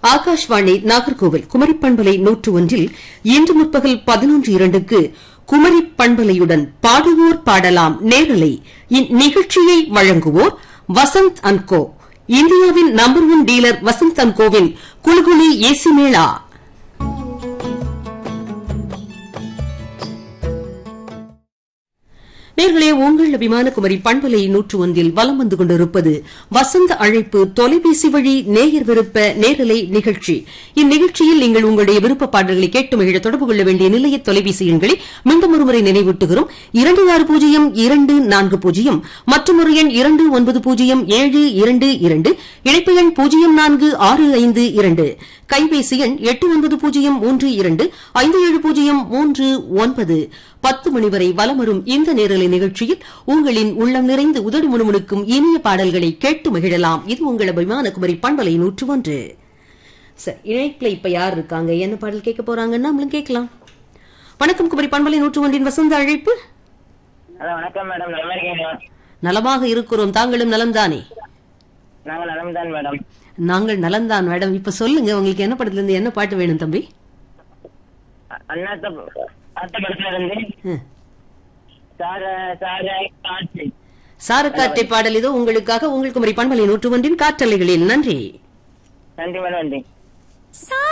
ஆகாஷ்வாணி நாகர்கோவில் குமரி பண்பலை நூற்று ஒன்றில் இன்று முற்பகல் பதினொன்று இரண்டுக்கு குமரி பண்பலையுடன் பாடுவோர் பாடலாம் நேரலை இந்நிகழ்ச்சியை வழங்குவோர் வசந்த் அன்கோ இந்தியாவின் நம்பர் ஒன் டீலர் வசந்த் அன்கோவின் குலுகுலி ஏசி மேளா நேர்களே உங்கள் அபிமான குமரி பண்பலை நூற்று ஒன்றில் வலம் வந்து கொண்டிருப்பது வசந்த அழைப்பு தொலைபேசி வழி நேயர் விருப்ப நேரலை நிகழ்ச்சி இந்நிகழ்ச்சியில் நீங்கள் உங்களுடைய விருப்ப பாடல்களை கேட்டு மகிழ தொடர்பு கொள்ள வேண்டிய நிலைய தொலைபேசி எண்களை மீண்டும் ஒருமுறை நினைவூட்டுகிறோம் இரண்டு ஆறு பூஜ்ஜியம் இரண்டு நான்கு பூஜ்ஜியம் மற்றும் ஒரு எண் இரண்டு ஒன்பது பூஜ்ஜியம் ஏழு இரண்டு இரண்டு இணைப்பு எண் பூஜ்ஜியம் நான்கு ஆறு ஐந்து இரண்டு கைபேசி எண் எட்டு ஒன்பது பூஜ்ஜியம் மூன்று இரண்டு ஐந்து ஏழு பூஜ்ஜியம் மூன்று ஒன்பது பத்து மணி வரை வலம் வரும் இந்த நேரலை நிகழ்ச்சியில் உங்களின் உள்ளம் நிறைந்து உதடு முணுமுணுக்கும் இனிய பாடல்களை கேட்டு மகிழலாம் இது உங்கள் அபிமான குமரி பண்பலை நூற்று ஒன்று சரி இணைப்புல இப்ப யார் இருக்காங்க என்ன பாடல் கேட்க போறாங்கன்னு நம்மளும் கேட்கலாம் வணக்கம் குமரி பண்பலை நூற்று ஒன்றின் வசந்த அழைப்பு ஹலோ வணக்கம் மேடம் நல்லா இருக்கீங்களா நலமாக இருக்கிறோம் தாங்களும் நலம்தானே நாங்க நலம் தான் மேடம் நாங்கள் நலம்தான் மேடம் இப்ப சொல்லுங்க உங்களுக்கு என்ன படத்துல இருந்து என்ன பாட்டு வேணும் தம்பி அ- அண்ணாத்த அத்த படத்துல இருந்து ம். சார சார காற்று சாரக்காற்றை பாடல் இதோ உங்களுக்காக உங்கள் குமரி பண்பலை நூற்று ஒன்றின் காற்றலைகளில் நன்றி நன்றி மேடம் நன்றி